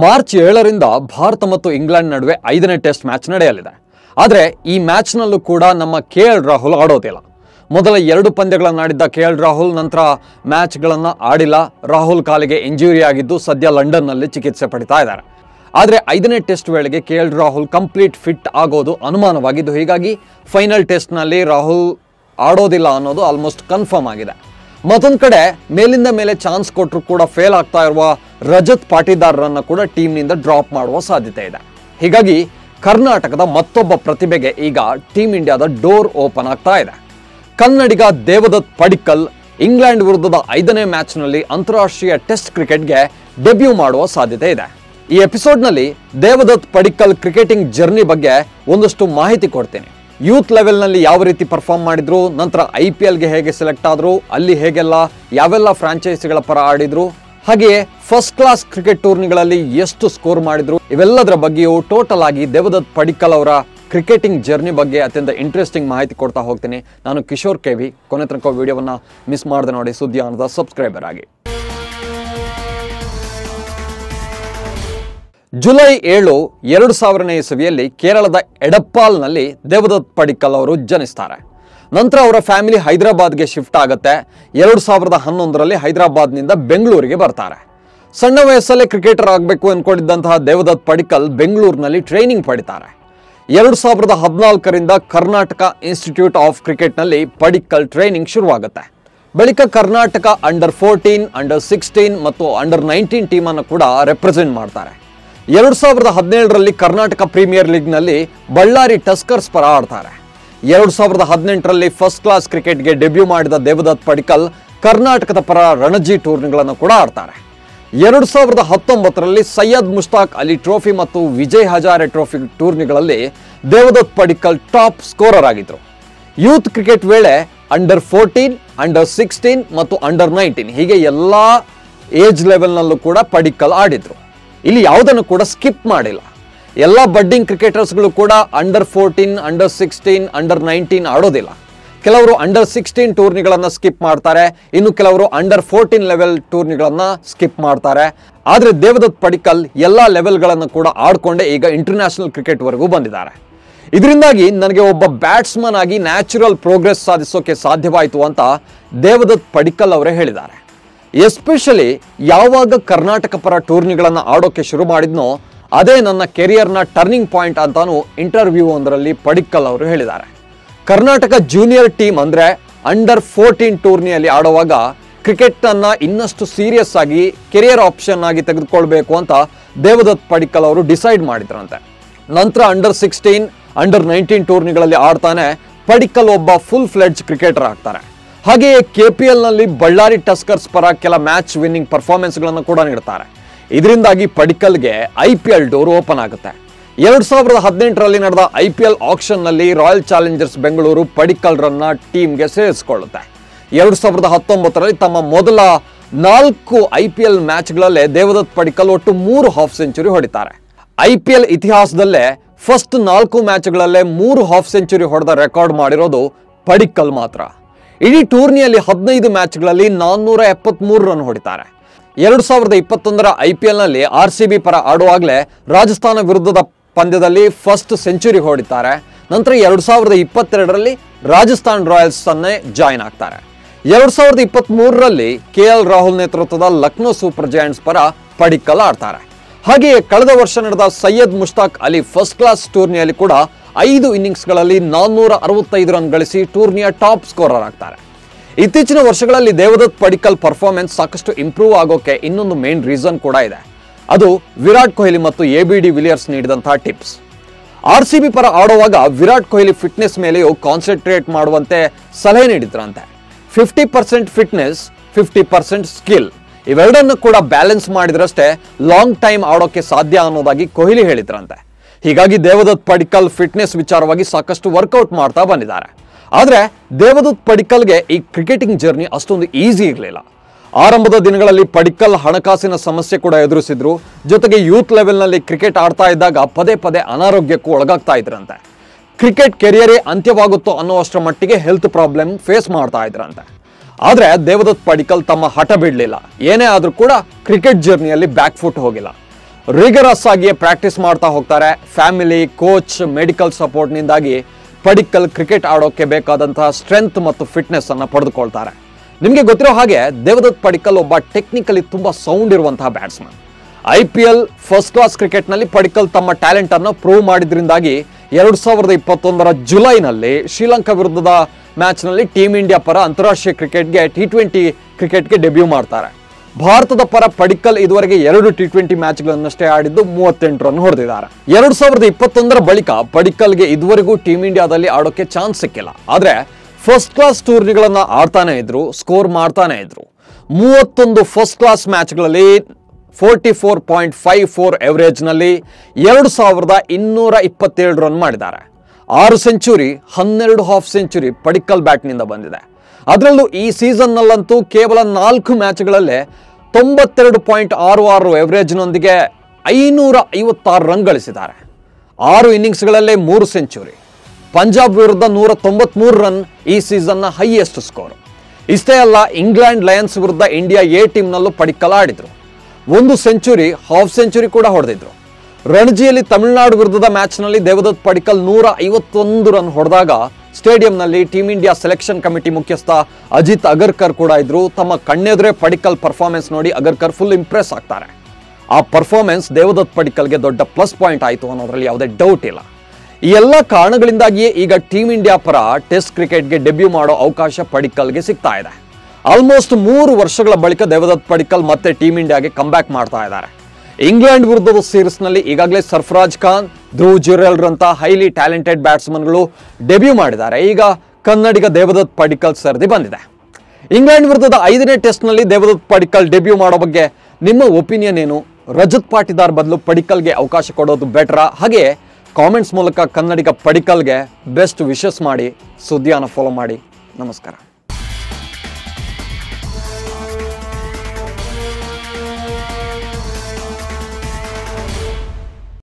March ಏಳರಿಂದ ಭಾರತ ಮತ್ತು England ನಡುವೆ ಐದನೇ ಟೆಸ್ಟ್ ಮ್ಯಾಚ್ ನಡೆಯಲಿದೆ ಆದರೆ ಈ ಮ್ಯಾಚ್ನಲ್ಲೂ ಕೂಡ ನಮ್ಮ ಕೆ ಎಲ್ ರಾಹುಲ್ ಆಡೋದಿಲ್ಲ ಮೊದಲ ಎರಡು ಪಂದ್ಯಗಳನ್ನು ಆಡಿದ್ದ ಕೆ ಎಲ್ ರಾಹುಲ್ ನಂತರ ಮ್ಯಾಚ್ಗಳನ್ನು ಆಡಿಲ್ಲ ರಾಹುಲ್ ಕಾಲಿಗೆ ಇಂಜುರಿ ಆಗಿದ್ದು ಸದ್ಯ ಲಂಡನ್ನಲ್ಲಿ ಚಿಕಿತ್ಸೆ ಪಡಿತಾ ಇದ್ದಾರೆ ಆದರೆ ಐದನೇ ಟೆಸ್ಟ್ ವೇಳೆಗೆ K L Rahul complete fit ಆಗೋದು ಅನುಮಾನವಾಗಿದ್ದು ಹೀಗಾಗಿ ಫೈನಲ್ ಟೆಸ್ಟ್ನಲ್ಲಿ ರಾಹುಲ್ ಆಡೋದಿಲ್ಲ ಅನ್ನೋದು ಆಲ್ಮೋಸ್ಟ್ ಕನ್ಫರ್ಮ್ ಆಗಿದೆ ಮತ್ತೊಂದು ಕಡೆ ಮೇಲಿಂದ ಮೇಲೆ ಚಾನ್ಸ್ ಕೊಟ್ಟರು ಕೂಡ ಫೇಲ್ ಆಗ್ತಾ ಇರುವ ರಜತ್ ಪಾಟೀದಾರ್ರನ್ನ ಕೂಡ ಟೀಮ್ನಿಂದ ಡ್ರಾಪ್ ಮಾಡುವ ಸಾಧ್ಯತೆ ಇದೆ ಹೀಗಾಗಿ ಕರ್ನಾಟಕದ ಮತ್ತೊಬ್ಬ ಪ್ರತಿಭೆಗೆ ಈಗ ಟೀಮ್ ಇಂಡಿಯಾದ ಡೋರ್ ಓಪನ್ ಆಗ್ತಾ ಇದೆ ಕನ್ನಡಿಗ ದೇವದತ್ ಪಡಿಕ್ಕಲ್ ಇಂಗ್ಲೆಂಡ್ ವಿರುದ್ಧದ ಐದನೇ ಮ್ಯಾಚ್ನಲ್ಲಿ ಅಂತಾರಾಷ್ಟ್ರೀಯ ಟೆಸ್ಟ್ ಕ್ರಿಕೆಟ್ಗೆ ಡೆಬ್ಯೂ ಮಾಡುವ ಸಾಧ್ಯತೆ ಇದೆ ಈ ಎಪಿಸೋಡ್ನಲ್ಲಿ ದೇವದತ್ ಪಡಿಕ್ಕಲ್ ಕ್ರಿಕೆಟಿಂಗ್ ಜರ್ನಿ ಬಗ್ಗೆ ಒಂದಷ್ಟು ಮಾಹಿತಿ ಕೊಡ್ತೀನಿ ಯೂತ್ ಲೆವೆಲ್ನಲ್ಲಿ ಯಾವ ರೀತಿ ಪರ್ಫಾರ್ಮ್ ಮಾಡಿದ್ರು ನಂತರ ಐ ಪಿ ಎಲ್ಗೆ ಹೇಗೆ ಸೆಲೆಕ್ಟ್ ಆದ್ರು ಅಲ್ಲಿ ಹೇಗೆಲ್ಲ ಯಾವೆಲ್ಲ ಫ್ರಾಂಚೈಸಿಗಳ ಪರ ಆಡಿದ್ರು ಹಾಗೆಯೇ ಫಸ್ಟ್ ಕ್ಲಾಸ್ ಕ್ರಿಕೆಟ್ ಟೂರ್ನಿಗಳಲ್ಲಿ ಎಷ್ಟು ಸ್ಕೋರ್ ಮಾಡಿದ್ರು ಇವೆಲ್ಲದರ ಬಗ್ಗೆಯೂ ಟೋಟಲ್ ಆಗಿ ದೇವದತ್ ಪಡಿಕ್ಕಲ್ ಅವರ ಕ್ರಿಕೆಟಿಂಗ್ ಜರ್ನಿ ಬಗ್ಗೆ ಅತ್ಯಂತ ಇಂಟ್ರೆಸ್ಟಿಂಗ್ ಮಾಹಿತಿ ಕೊಡ್ತಾ ಹೋಗ್ತೀನಿ ನಾನು ಕಿಶೋರ್ ಕೆವಿ ಕೊನೆ ತನಕ ವಿಡಿಯೋವನ್ನ ಮಿಸ್ ಮಾಡದೆ ನೋಡಿ ಸುದ್ದಿಯಾನದ ಸಬ್ಸ್ಕ್ರೈಬರ್ ಆಗಿ ಜುಲೈ ಏಳು ಎರಡು ಸಾವಿರನೇ ಇಸವಿಯಲ್ಲಿ ಕೇರಳದ ಎಡಪ್ಪಾಲ್ನಲ್ಲಿ ದೇವದತ್ ಪಡಿಕ್ಕಲ್ ಅವರು ಜನಿಸ್ತಾರೆ ನಂತರ ಅವರ ಫ್ಯಾಮಿಲಿ ಹೈದರಾಬಾದ್ಗೆ ಶಿಫ್ಟ್ ಆಗುತ್ತೆ ಎರಡು ಸಾವಿರದ ಹನ್ನೊಂದರಲ್ಲಿ ಹೈದರಾಬಾದ್ನಿಂದ ಬೆಂಗಳೂರಿಗೆ ಬರ್ತಾರೆ ಸಣ್ಣ ವಯಸ್ಸಲ್ಲೇ ಕ್ರಿಕೆಟರ್ ಆಗಬೇಕು ಅಂದ್ಕೊಂಡಿದ್ದಂತಹ ದೇವದತ್ ಪಡಿಕ್ಕಲ್ ಬೆಂಗಳೂರಿನಲ್ಲಿ ಟ್ರೈನಿಂಗ್ ಪಡಿತಾರೆ ಎರಡು ಸಾವಿರದ ಹದಿನಾಲ್ಕರಿಂದ ಕರ್ನಾಟಕ ಇನ್ಸ್ಟಿಟ್ಯೂಟ್ ಆಫ್ ಕ್ರಿಕೆಟ್ನಲ್ಲಿ ಪಡಿಕ್ಕಲ್ ಟ್ರೈನಿಂಗ್ ಶುರುವಾಗುತ್ತೆ ಬಳಿಕ Karnataka under fourteen under sixteen ಮತ್ತು ಅಂಡರ್ ನೈನ್ಟೀನ್ ಟೀಮನ್ನು ಕೂಡ ರೆಪ್ರೆಸೆಂಟ್ ಮಾಡ್ತಾರೆ ಎರಡು ಸಾವಿರದ ಹದಿನೇಳರಲ್ಲಿ ಕರ್ನಾಟಕ ಪ್ರೀಮಿಯರ್ ಲೀಗ್ನಲ್ಲಿ ಬಳ್ಳಾರಿ ಟಸ್ಕರ್ಸ್ ಪರ ಆಡ್ತಾರೆ ಎರಡು ಸಾವಿರದ ಹದಿನೆಂಟರಲ್ಲಿ ಫಸ್ಟ್ ಕ್ಲಾಸ್ ಕ್ರಿಕೆಟ್ಗೆ ಡೆಬ್ಯೂ ಮಾಡಿದ ದೇವದತ್ ಪಡಿಕಲ್ ಕರ್ನಾಟಕದ ಪರ ರಣಜಿ ಟೂರ್ನಿಗಳನ್ನು ಕೂಡ ಆಡ್ತಾರೆ ಎರಡು ಸಾವಿರದ ಹತ್ತೊಂಬತ್ತರಲ್ಲಿ ಸೈಯದ್ ಮುಷ್ತಾಕ್ ಅಲಿ ಟ್ರೋಫಿ ಮತ್ತು ವಿಜಯ್ ಹಜಾರೆ ಟ್ರೋಫಿ ಟೂರ್ನಿಗಳಲ್ಲಿ ದೇವದತ್ ಪಡಿಕಲ್ ಟಾಪ್ ಸ್ಕೋರರ್ ಆಗಿದ್ರು ಯೂತ್ ಕ್ರಿಕೆಟ್ ವೇಳೆ ಅಂಡರ್ ಫೋರ್ಟೀನ್ ಅಂಡರ್ ಸಿಕ್ಸ್ಟೀನ್ ಮತ್ತು ಅಂಡರ್ ನೈನ್ಟೀನ್ ಹೀಗೆ ಎಲ್ಲ ಏಜ್ ಲೆವೆಲ್ನಲ್ಲೂ ಕೂಡ ಪಡಿಕ್ಕಲ್ ಆಡಿದ್ರು ಇಲ್ಲಿ ಯಾವುದನ್ನು ಕೂಡ ಸ್ಕಿಪ್ ಮಾಡಿಲ್ಲ ಎಲ್ಲ ಬಡ್ಡಿಂಗ್ ಕ್ರಿಕೆಟರ್ಸ್ಗಳು ಕೂಡ under fourteen under sixteen under nineteen ಆಡೋದಿಲ್ಲ ಕೆಲವರು ಅಂಡರ್ ಸಿಕ್ಸ್ಟೀನ್ ಟೂರ್ನಿಗಳನ್ನು ಸ್ಕಿಪ್ ಮಾಡ್ತಾರೆ ಇನ್ನು ಕೆಲವರು ಅಂಡರ್ ಫೋರ್ಟೀನ್ ಲೆವೆಲ್ ಟೂರ್ನಿಗಳನ್ನು ಸ್ಕಿಪ್ ಮಾಡ್ತಾರೆ ಆದರೆ ದೇವದತ್ ಪಡಿಕ್ಕಲ್ ಎಲ್ಲ ಲೆವೆಲ್ಗಳನ್ನು ಕೂಡ ಆಡ್ಕೊಂಡೇ ಈಗ ಇಂಟರ್ನ್ಯಾಷನಲ್ ಕ್ರಿಕೆಟ್ವರೆಗೂ ಬಂದಿದ್ದಾರೆ ಇದರಿಂದಾಗಿ ನನಗೆ ಒಬ್ಬ ಬ್ಯಾಟ್ಸ್ಮನ್ ಆಗಿ ನ್ಯಾಚುರಲ್ ಪ್ರೋಗ್ರೆಸ್ ಸಾಧಿಸೋಕೆ ಸಾಧ್ಯವಾಯಿತು ಅಂತ ದೇವದತ್ ಪಡಿಕ್ಕಲ್ ಅವರೇ ಹೇಳಿದ್ದಾರೆ ಎಸ್ಪೆಷಲಿ ಯಾವಾಗ ಕರ್ನಾಟಕ ಪರ ಟೂರ್ನಿಗಳನ್ನು ಆಡೋಕೆ ಶುರು ಮಾಡಿದ್ನೋ ಅದೇ ನನ್ನ ಕೆರಿಯರ್ನ ಟರ್ನಿಂಗ್ ಪಾಯಿಂಟ್ ಅಂತಾನು ಇಂಟರ್ವ್ಯೂ ಒಂದರಲ್ಲಿ ಪಡಿಕ್ಕಲ್ ಅವರು ಹೇಳಿದ್ದಾರೆ ಕರ್ನಾಟಕ ಜೂನಿಯರ್ ಟೀಮ್ ಅಂದ್ರೆ ಅಂಡರ್ ಫೋರ್ಟೀನ್ ಟೂರ್ನಿಯಲ್ಲಿ ಆಡುವಾಗ ಕ್ರಿಕೆಟ್ ಅನ್ನ ಇನ್ನಷ್ಟು ಸೀರಿಯಸ್ ಆಗಿ ಕೆರಿಯರ್ ಆಪ್ಷನ್ ಆಗಿ ತೆಗೆದುಕೊಳ್ಬೇಕು ಅಂತ ದೇವದತ್ ಪಡಿಕ್ಕಲ್ ಅವರು ಡಿಸೈಡ್ ಮಾಡಿದ್ರಂತೆ ನಂತರ ಅಂಡರ್ ಸಿಕ್ಸ್ಟೀನ್ ಅಂಡರ್ ನೈನ್ಟೀನ್ ಟೂರ್ನಿಗಳಲ್ಲಿ ಆಡ್ತಾನೆ ಪಡಿಕ್ಕಲ್ ಒಬ್ಬ ಫುಲ್ ಫ್ಲೆಡ್ಜ್ ಕ್ರಿಕೆಟರ್ ಆಗ್ತಾರೆ ಹಾಗೆಯೇ ಕೆ ಪಿ ಎಲ್ನಲ್ಲಿ ಬಳ್ಳಾರಿ ಟಸ್ಕರ್ಸ್ ಪರ ಕೆಲ ಮ್ಯಾಚ್ ವಿನ್ನಿಂಗ್ ಪರ್ಫಾರ್ಮೆನ್ಸ್ಗಳನ್ನು ಕೂಡ ನೀಡ್ತಾರೆ ಇದರಿಂದಾಗಿ ಪಡಿಕ್ಕಲ್ಗೆ I P L door open ಆಗುತ್ತೆ ಎರಡು ಸಾವಿರದ ಹದಿನೆಂಟರಲ್ಲಿ ನಡೆದ ಐ ಪಿ ಎಲ್ ಆಕ್ಷನ್ನಲ್ಲಿ ರಾಯಲ್ ಚಾಲೆಂಜರ್ಸ್ ಬೆಂಗಳೂರು ಪಡಿಕ್ಕಲ್ರನ್ನ ಟೀಮ್ಗೆ ಸೇರಿಸಿಕೊಳ್ಳುತ್ತೆ ಎರಡು ಸಾವಿರದ ಹತ್ತೊಂಬತ್ತರಲ್ಲಿ ತಮ್ಮ ಮೊದಲ ನಾಲ್ಕು ಐ ಪಿ ಎಲ್ ಮ್ಯಾಚ್ಗಳಲ್ಲೇ ದೇವದತ್ ಪಡಿಕ್ಕಲ್ ಒಟ್ಟು ಮೂರು ಹಾಫ್ ಸೆಂಚುರಿ ಹೊಡಿತಾರೆ ಐ ಪಿ ಎಲ್ ಇತಿಹಾಸದಲ್ಲೇ ಫಸ್ಟ್ ನಾಲ್ಕು ಮ್ಯಾಚ್ಗಳಲ್ಲೇ ಮೂರು ಹಾಫ್ ಸೆಂಚುರಿ ಹೊಡೆದ ರೆಕಾರ್ಡ್ ಮಾಡಿರೋದು ಪಡಿಕ್ಕಲ್ ಮಾತ್ರ ಇಡೀ ಟೂರ್ನಿಯಲ್ಲಿ ಹದಿನೈದು ಮ್ಯಾಚ್ಗಳಲ್ಲಿ ನಾನ್ನೂರ ಎಪ್ಪತ್ಮೂರು ರನ್ ಹೊಡಿತಾರೆ ಎರಡು ಸಾವಿರದ ಇಪ್ಪತ್ತೊಂದರ ಐ ಪಿ ಎಲ್ನಲ್ಲಿ ಆರ್ ಸಿ ಬಿ ಪರ ಆಡುವಾಗಲೇ ರಾಜಸ್ಥಾನ ವಿರುದ್ಧದ ಪಂದ್ಯದಲ್ಲಿ ಫಸ್ಟ್ ಸೆಂಚುರಿ ಹೊಡಿತಾರೆ ನಂತರ ಎರಡು ಸಾವಿರದ ಇಪ್ಪತ್ತೆರಡರಲ್ಲಿ ರಾಜಸ್ಥಾನ್ ರಾಯಲ್ಸ್ ಅನ್ನೇ ಜಾಯ್ನ್ ಆಗ್ತಾರೆ ಎರಡು ಸಾವಿರದ ಇಪ್ಪತ್ತ್ ಮೂರರಲ್ಲಿ ಕೆ ಎಲ್ ರಾಹುಲ್ ನೇತೃತ್ವದ ಲಕ್ನೋ ಸೂಪರ್ ಜೈಂಟ್ಸ್ ಪರ ಪಡಿಕ್ಕಲ್ ಆಡ್ತಾರೆ ಹಾಗೆಯೇ ಕಳೆದ ವರ್ಷ ನಡೆದ ಸೈಯದ್ ಮುಷ್ತಾಕ್ ಅಲಿ ಫಸ್ಟ್ ಕ್ಲಾಸ್ ಟೂರ್ನಿಯಲ್ಲಿ ಕೂಡ ಐದು ಇನ್ನಿಂಗ್ಸ್ಗಳಲ್ಲಿ ನಾನ್ನೂರ ಅರವತ್ತೈದು ರನ್ ಗಳಿಸಿ ಟೂರ್ನಿಯ ಟಾಪ್ ಸ್ಕೋರರ್ ಆಗ್ತಾರೆ ಇತ್ತೀಚಿನ ವರ್ಷಗಳಲ್ಲಿ ದೇವದತ್ ಪಡಿಕ್ಕಲ್ ಪರ್ಫಾರ್ಮೆನ್ಸ್ ಸಾಕಷ್ಟು ಇಂಪ್ರೂವ್ ಆಗೋಕೆ ಇನ್ನೊಂದು ಮೇನ್ ರೀಸನ್ ಕೂಡ ಇದೆ ಅದು ವಿರಾಟ್ ಕೊಹ್ಲಿ ಮತ್ತು ಎ ಬಿ ಡಿ ವಿಲಿಯರ್ಸ್ ನೀಡಿದಂತಹ ಟಿಪ್ಸ್ ಆರ್ ಸಿ ಬಿ ಪರ ಆಡುವಾಗ ವಿರಾಟ್ ಕೊಹ್ಲಿ ಫಿಟ್ನೆಸ್ ಮೇಲೆಯೂ ಕಾನ್ಸಂಟ್ರೇಟ್ ಮಾಡುವಂತೆ ಸಲಹೆ ನೀಡಿದ್ರಂತೆ fifty percent fitness fifty percent skill ಇವೆರಡನ್ನು ಕೂಡ ಬ್ಯಾಲೆನ್ಸ್ ಮಾಡಿದ್ರಷ್ಟೇ ಲಾಂಗ್ ಟೈಮ್ ಆಡೋಕೆ ಸಾಧ್ಯ ಅನ್ನೋದಾಗಿ ಕೊಹ್ಲಿ ಹೇಳಿದ್ರಂತೆ ಹೀಗಾಗಿ ದೇವದತ್ ಪಡಿಕ್ಕಲ್ ಫಿಟ್ನೆಸ್ ವಿಚಾರವಾಗಿ ಸಾಕಷ್ಟು ವರ್ಕೌಟ್ ಮಾಡ್ತಾ ಬಂದಿದ್ದಾರೆ ಆದರೆ ದೇವದತ್ ಪಡಿಕ್ಕಲ್ಗೆ ಈ ಕ್ರಿಕೆಟಿಂಗ್ ಜರ್ನಿ ಅಷ್ಟೊಂದು ಈಸಿ ಇರಲಿಲ್ಲ ಆರಂಭದ ದಿನಗಳಲ್ಲಿ ಪಡಿಕ್ಕಲ್ ಹಣಕಾಸಿನ ಸಮಸ್ಯೆ ಕೂಡ ಎದುರಿಸಿದ್ರು ಜೊತೆಗೆ ಯೂತ್ ಲೆವೆಲ್ನಲ್ಲಿ ಕ್ರಿಕೆಟ್ ಆಡ್ತಾ ಇದ್ದಾಗ ಪದೇ ಪದೇ ಅನಾರೋಗ್ಯಕ್ಕೂ ಒಳಗಾಗ್ತಾ ಇದ್ರಂತೆ ಕ್ರಿಕೆಟ್ ಕೆರಿಯರೇ ಅಂತ್ಯವಾಗುತ್ತೋ ಅನ್ನೋಷ್ಟರ ಮಟ್ಟಿಗೆ ಹೆಲ್ತ್ ಪ್ರಾಬ್ಲಮ್ ಫೇಸ್ ಮಾಡ್ತಾ ಇದ್ರಂತೆ ಆದರೆ ದೇವದತ್ ಪಡಿಕ್ಕಲ್ ತಮ್ಮ ಹಠ ಬಿಡಲಿಲ್ಲ ಏನೇ ಆದರೂ ಕೂಡ ಕ್ರಿಕೆಟ್ ಜರ್ನಿಯಲ್ಲಿ ಬ್ಯಾಕ್ ಫುಟ್ ಹೋಗಿಲ್ಲ ರಿಗರಸ್ ಆಗಿ ಪ್ರಾಕ್ಟೀಸ್ ಮಾಡ್ತಾ ಹೋಗ್ತಾರೆ ಫ್ಯಾಮಿಲಿ ಕೋಚ್ ಮೆಡಿಕಲ್ ಸಪೋರ್ಟ್ನಿಂದಾಗಿ ಪಡಿಕ್ಕಲ್ ಕ್ರಿಕೆಟ್ ಆಡೋಕೆ ಬೇಕಾದಂತಹ ಸ್ಟ್ರೆಂತ್ ಮತ್ತು ಫಿಟ್ನೆಸ್ ಅನ್ನ ಪಡೆದುಕೊಳ್ತಾರೆ ನಿಮಗೆ ಗೊತ್ತಿರೋ ಹಾಗೆ ದೇವದತ್ ಪಡಿಕ್ಕಲ್ ಒಬ್ಬ ಟೆಕ್ನಿಕಲಿ ತುಂಬಾ ಸೌಂಡ್ ಇರುವಂತಹ batsman I P L first class ಕ್ರಿಕೆಟ್ನಲ್ಲಿ ಪಡಿಕ್ಕಲ್ ತಮ್ಮ ಟ್ಯಾಲೆಂಟ್ ಅನ್ನು ಪ್ರೂವ್ ಮಾಡಿದ್ರಿಂದಾಗಿ ಎರಡು ಸಾವಿರದ ಇಪ್ಪತ್ತೊಂದರ ಜುಲೈನಲ್ಲಿ ಶ್ರೀಲಂಕಾ ವಿರುದ್ಧದ ಮ್ಯಾಚ್ನಲ್ಲಿ ಟೀಮ್ ಇಂಡಿಯಾ ಪರ ಅಂತಾರಾಷ್ಟ್ರೀಯ ಕ್ರಿಕೆಟ್ಗೆ ಟಿ ಟ್ವೆಂಟಿ ಕ್ರಿಕೆಟ್ಗೆ ಡೆಬ್ಯೂ ಮಾಡ್ತಾರೆ ಭಾರತದ ಪರ ಪಡಿಕ್ಕಲ್ ಇದುವರೆಗೆ ಎರಡು ಟಿ ಟ್ವೆಂಟಿ ಮ್ಯಾಚ್ಗಳನ್ನಷ್ಟೇ ಆಡಿದ್ದು ಮೂವತ್ತೆಂಟು ರನ್ ಹೊಡೆದಿದ್ದಾರೆ ಎರಡು ಸಾವಿರದ ಇಪ್ಪತ್ತೊಂದರ ಬಳಿಕ ಪಡಿಕ್ಕಲ್ಗೆ ಇದುವರೆಗೂ ಟೀಮ್ ಇಂಡಿಯಾದಲ್ಲಿ ಆಡೋಕೆ ಚಾನ್ಸ್ ಸಿಕ್ಕಿಲ್ಲ ಆದ್ರೆ ಫಸ್ಟ್ ಕ್ಲಾಸ್ ಟೂರ್ನಿಗಳನ್ನ ಆಡ್ತಾನೆ ಇದ್ರು ಸ್ಕೋರ್ ಮಾಡ್ತಾನೆ ಇದ್ರು ಮೂವತ್ತೊಂದು ಫಸ್ಟ್ ಕ್ಲಾಸ್ ಮ್ಯಾಚ್ಗಳಲ್ಲಿ forty four point five four ನಲ್ಲಿ ಎರಡು ಸಾವಿರದ ಇನ್ನೂರ ಇಪ್ಪತ್ತೇಳು ರನ್ ಮಾಡಿದ್ದಾರೆ ಆರು ಸೆಂಚುರಿ ಹನ್ನೆರಡು ಹಾಫ್ ಸೆಂಚುರಿ ಪಡಿಕ್ಕಲ್ ಬ್ಯಾಟ್ನಿಂದ ಬಂದಿದೆ ಅದರಲ್ಲೂ ಈ ಸೀಸನ್ನಲ್ಲಂತೂ ಕೇವಲ ನಾಲ್ಕು ಮ್ಯಾಚ್ಗಳಲ್ಲೇ ತೊಂಬತ್ತೆರಡು ಪಾಯಿಂಟ್ ಆರು ಆರು ಎವರೇಜ್ನೊಂದಿಗೆ ಐನೂರ ಐವತ್ತಾರು ರನ್ ಗಳಿಸಿದ್ದಾರೆ ಆರು ಇನ್ನಿಂಗ್ಸ್ಗಳಲ್ಲೇ ಮೂರು ಸೆಂಚುರಿ ಪಂಜಾಬ್ ವಿರುದ್ಧ ನೂರ ತೊಂಬತ್ಮೂರು ರನ್ ಈ ಸೀಸನ್ನ ಹೈಯೆಸ್ಟ್ ಸ್ಕೋರ್ ಇಷ್ಟೇ ಅಲ್ಲ ಇಂಗ್ಲೆಂಡ್ ಲಯನ್ಸ್ ವಿರುದ್ಧ ಇಂಡಿಯಾ ಎ ಟೀಮ್ನಲ್ಲೂ ಪಡಿಕ್ಕಲ್ ಆಡಿದ್ರು ಒಂದು ಸೆಂಚುರಿ ಹಾಫ್ ಸೆಂಚುರಿ ಕೂಡ ಹೊಡೆದಿದ್ರು ರಣಜಿಯಲ್ಲಿ ತಮಿಳುನಾಡು ವಿರುದ್ಧದ ಮ್ಯಾಚ್ನಲ್ಲಿ ದೇವದತ್ ಪಡಿಕ್ಕಲ್ ನೂರ ಐವತ್ತೊಂದು ರನ್ ಹೊಡೆದಾಗ ಸ್ಟೇಡಿಯಂನಲ್ಲಿ ಟೀಮ್ ಇಂಡಿಯಾ ಸೆಲೆಕ್ಷನ್ ಕಮಿಟಿ ಮುಖ್ಯಸ್ಥ ಅಜಿತ್ ಅಗರ್ಕರ್ ಕೂಡ ಇದ್ರು ತಮ್ಮ ಕಣ್ಣೆದುರೇ ಪಡಿಕ್ಕಲ್ ಪರ್ಫಾರ್ಮೆನ್ಸ್ ನೋಡಿ ಅಗರ್ಕರ್ ಫುಲ್ ಇಂಪ್ರೆಸ್ ಆಗ್ತಾರೆ ಆ ಪರ್ಫಾರ್ಮೆನ್ಸ್ ದೇವದತ್ ಪಡಿಕ್ಕಲ್ಗೆ ದೊಡ್ಡ ಪ್ಲಸ್ ಪಾಯಿಂಟ್ ಆಯಿತು ಅನ್ನೋದ್ರಲ್ಲಿ ಯಾವುದೇ ಡೌಟ್ ಇಲ್ಲ ಈ ಎಲ್ಲ ಕಾರಣಗಳಿಂದಾಗಿಯೇ ಈಗ ಟೀಮ್ ಇಂಡಿಯಾ ಪರ ಟೆಸ್ಟ್ ಕ್ರಿಕೆಟ್ಗೆ ಡೆಬ್ಯೂ ಮಾಡೋ ಅವಕಾಶ ಪಡಿಕ್ಕಲ್ಗೆ ಸಿಗ್ತಾ ಇದೆ ಆಲ್ಮೋಸ್ಟ್ ಮೂರು ವರ್ಷಗಳ ಬಳಿಕ ದೇವದತ್ ಪಡಿಕ್ಕಲ್ ಮತ್ತೆ ಟೀಮ್ ಇಂಡಿಯಾಗೆ ಕಂಬ್ಯಾಕ್ ಮಾಡ್ತಾ ಇದ್ದಾರೆ ಇಂಗ್ಲೆಂಡ್ ವಿರುದ್ಧದ ಸೀರೀಸ್ನಲ್ಲಿ ಈಗಾಗಲೇ ಸರ್ಫರಾಜ್ ಖಾನ್ ಧ್ರುವ್ ಜುರೆಲ್ರಂತ ಹೈಲಿ ಟ್ಯಾಲೆಂಟೆಡ್ ಬ್ಯಾಟ್ಸ್ಮನ್ಗಳು ಡೆಬ್ಯೂ ಮಾಡಿದ್ದಾರೆ ಈಗ ಕನ್ನಡಿಗ ದೇವದತ್ ಪಡಿಕ್ಕಲ್ ಸರದಿ ಬಂದಿದೆ ಇಂಗ್ಲೆಂಡ್ ವಿರುದ್ಧದ ಐದನೇ ಟೆಸ್ಟ್ನಲ್ಲಿ ದೇವದತ್ ಪಡಿಕ್ಕಲ್ ಡೆಬ್ಯೂ ಮಾಡೋ ಬಗ್ಗೆ ನಿಮ್ಮ ಒಪಿನಿಯನ್ ಏನು ರಜತ್ ಪಾಟಿದಾರ್ ಬದಲು ಪಡಿಕ್ಕಲ್ಗೆ ಅವಕಾಶ ಕೊಡೋದು ಬೆಟ್ರಾ ಹಾಗೆ ಕಾಮೆಂಟ್ಸ್ ಮೂಲಕ ಕನ್ನಡಿಗ ಪಡಿಕ್ಕಲ್ಗೆ ಬೆಸ್ಟ್ ವಿಶಸ್ ಮಾಡಿ ಸುದ್ದಿಯನ್ನು ಫಾಲೋ ಮಾಡಿ ನಮಸ್ಕಾರ